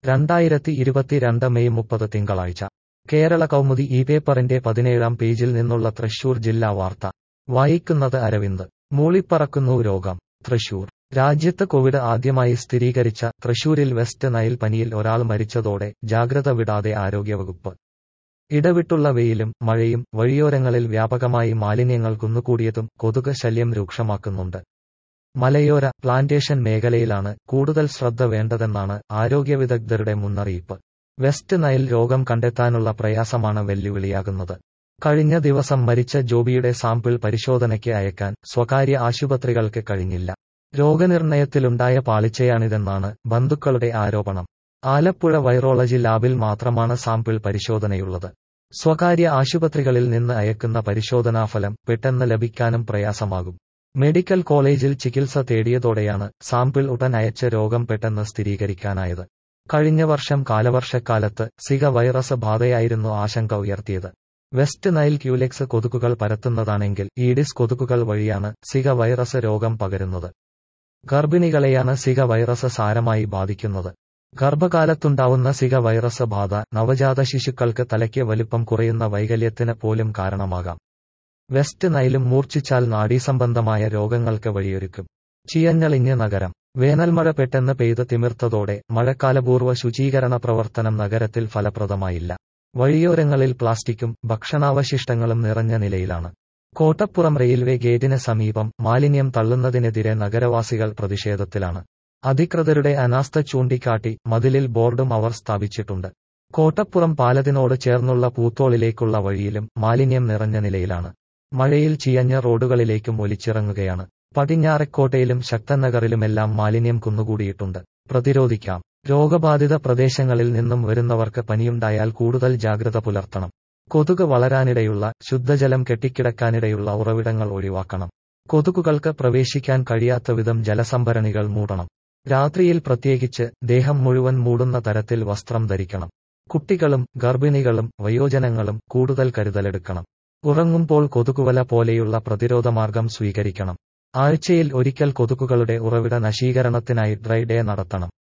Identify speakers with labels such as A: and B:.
A: രണ്ടായിരത്തി ഇരുപത്തിരണ്ട് മെയ് മുപ്പത് തിങ്കളാഴ്ച കേരള കൗമുദി ഈ പേപ്പറിന്റെ പതിനേഴാം പേജിൽ നിന്നുള്ള തൃശൂർ ജില്ലാ വാർത്ത വായിക്കുന്നത് അരവിന്ദ് മൂളിപ്പറക്കുന്നു രോഗം തൃശൂർ രാജ്യത്ത് കോവിഡ് ആദ്യമായി സ്ഥിരീകരിച്ച തൃശൂരിൽ വെസ്റ്റ് നൈൽ പനിയിൽ ഒരാൾ മരിച്ചതോടെ ജാഗ്രത വിടാതെ ആരോഗ്യവകുപ്പ് ഇടവിട്ടുള്ള വെയിലും മഴയും വഴിയോരങ്ങളിൽ വ്യാപകമായി മാലിന്യങ്ങൾ കുന്നുകൂടിയതും കൊതുക് ശല്യം രൂക്ഷമാക്കുന്നുണ്ട് മലയോര പ്ലാന്റേഷൻ മേഖലയിലാണ് കൂടുതൽ ശ്രദ്ധ വേണ്ടതെന്നാണ് ആരോഗ്യ വിദഗ്ധരുടെ മുന്നറിയിപ്പ് വെസ്റ്റ് നൈൽ രോഗം കണ്ടെത്താനുള്ള പ്രയാസമാണ് വെല്ലുവിളിയാകുന്നത് കഴിഞ്ഞ ദിവസം മരിച്ച ജോബിയുടെ സാമ്പിൾ പരിശോധനയ്ക്ക് അയക്കാൻ സ്വകാര്യ ആശുപത്രികൾക്ക് കഴിഞ്ഞില്ല രോഗനിർണയത്തിലുണ്ടായ പാളിച്ചയാണിതെന്നാണ് ബന്ധുക്കളുടെ ആരോപണം ആലപ്പുഴ വൈറോളജി ലാബിൽ മാത്രമാണ് സാമ്പിൾ പരിശോധനയുള്ളത് സ്വകാര്യ ആശുപത്രികളിൽ നിന്ന് അയക്കുന്ന പരിശോധനാഫലം പെട്ടെന്ന് ലഭിക്കാനും പ്രയാസമാകും മെഡിക്കൽ കോളേജിൽ ചികിത്സ തേടിയതോടെയാണ് സാമ്പിൾ ഉടൻ അയച്ച രോഗം പെട്ടെന്ന് സ്ഥിരീകരിക്കാനായത് കഴിഞ്ഞ വർഷം കാലവർഷക്കാലത്ത് സിക വൈറസ് ബാധയായിരുന്നു ആശങ്ക ഉയർത്തിയത് വെസ്റ്റ് നൈൽ ക്യൂലെക്സ് കൊതുകുകൾ പരത്തുന്നതാണെങ്കിൽ ഈഡിസ് കൊതുകുകൾ വഴിയാണ് സിക വൈറസ് രോഗം പകരുന്നത് ഗർഭിണികളെയാണ് സിക വൈറസ് സാരമായി ബാധിക്കുന്നത് ഗർഭകാലത്തുണ്ടാവുന്ന സിക വൈറസ് ബാധ നവജാത ശിശുക്കൾക്ക് തലയ്ക്ക് വലിപ്പം കുറയുന്ന വൈകല്യത്തിന് പോലും കാരണമാകാം വെസ്റ്റ് നൈലും മൂർച്ഛിച്ചാൽ നാഡീസംബന്ധമായ രോഗങ്ങൾക്ക് വഴിയൊരുക്കും ചിയഞ്ഞളിഞ്ഞ് നഗരം വേനൽമഴ പെട്ടെന്ന് പെയ്ത് തിമിർത്തതോടെ മഴക്കാലപൂർവ്വ ശുചീകരണ പ്രവർത്തനം നഗരത്തിൽ ഫലപ്രദമായില്ല വഴിയോരങ്ങളിൽ പ്ലാസ്റ്റിക്കും ഭക്ഷണാവശിഷ്ടങ്ങളും നിറഞ്ഞ നിലയിലാണ് കോട്ടപ്പുറം റെയിൽവേ ഗേറ്റിന് സമീപം മാലിന്യം തള്ളുന്നതിനെതിരെ നഗരവാസികൾ പ്രതിഷേധത്തിലാണ് അധികൃതരുടെ അനാസ്ഥ ചൂണ്ടിക്കാട്ടി മതിലിൽ ബോർഡും അവർ സ്ഥാപിച്ചിട്ടുണ്ട് കോട്ടപ്പുറം പാലത്തിനോട് ചേർന്നുള്ള പൂത്തോളിലേക്കുള്ള വഴിയിലും മാലിന്യം നിറഞ്ഞ നിലയിലാണ് മഴയിൽ ചിയഞ്ഞ റോഡുകളിലേക്കും ഒലിച്ചിറങ്ങുകയാണ് പടിഞ്ഞാറക്കോട്ടയിലും ശക്തനഗറിലുമെല്ലാം മാലിന്യം കുന്നുകൂടിയിട്ടുണ്ട് പ്രതിരോധിക്കാം രോഗബാധിത പ്രദേശങ്ങളിൽ നിന്നും വരുന്നവർക്ക് പനിയുണ്ടായാൽ കൂടുതൽ ജാഗ്രത പുലർത്തണം കൊതുക് വളരാനിടയുള്ള ശുദ്ധജലം കെട്ടിക്കിടക്കാനിടയുള്ള ഉറവിടങ്ങൾ ഒഴിവാക്കണം കൊതുകുകൾക്ക് പ്രവേശിക്കാൻ കഴിയാത്ത വിധം ജലസംഭരണികൾ മൂടണം രാത്രിയിൽ പ്രത്യേകിച്ച് ദേഹം മുഴുവൻ മൂടുന്ന തരത്തിൽ വസ്ത്രം ധരിക്കണം കുട്ടികളും ഗർഭിണികളും വയോജനങ്ങളും കൂടുതൽ കരുതലെടുക്കണം ഉറങ്ങുമ്പോൾ കൊതുകുവല പോലെയുള്ള പ്രതിരോധമാർഗം സ്വീകരിക്കണം ആഴ്ചയിൽ ഒരിക്കൽ കൊതുകുകളുടെ ഉറവിട നശീകരണത്തിനായി ഡ്രൈ ഡേ നടത്തണം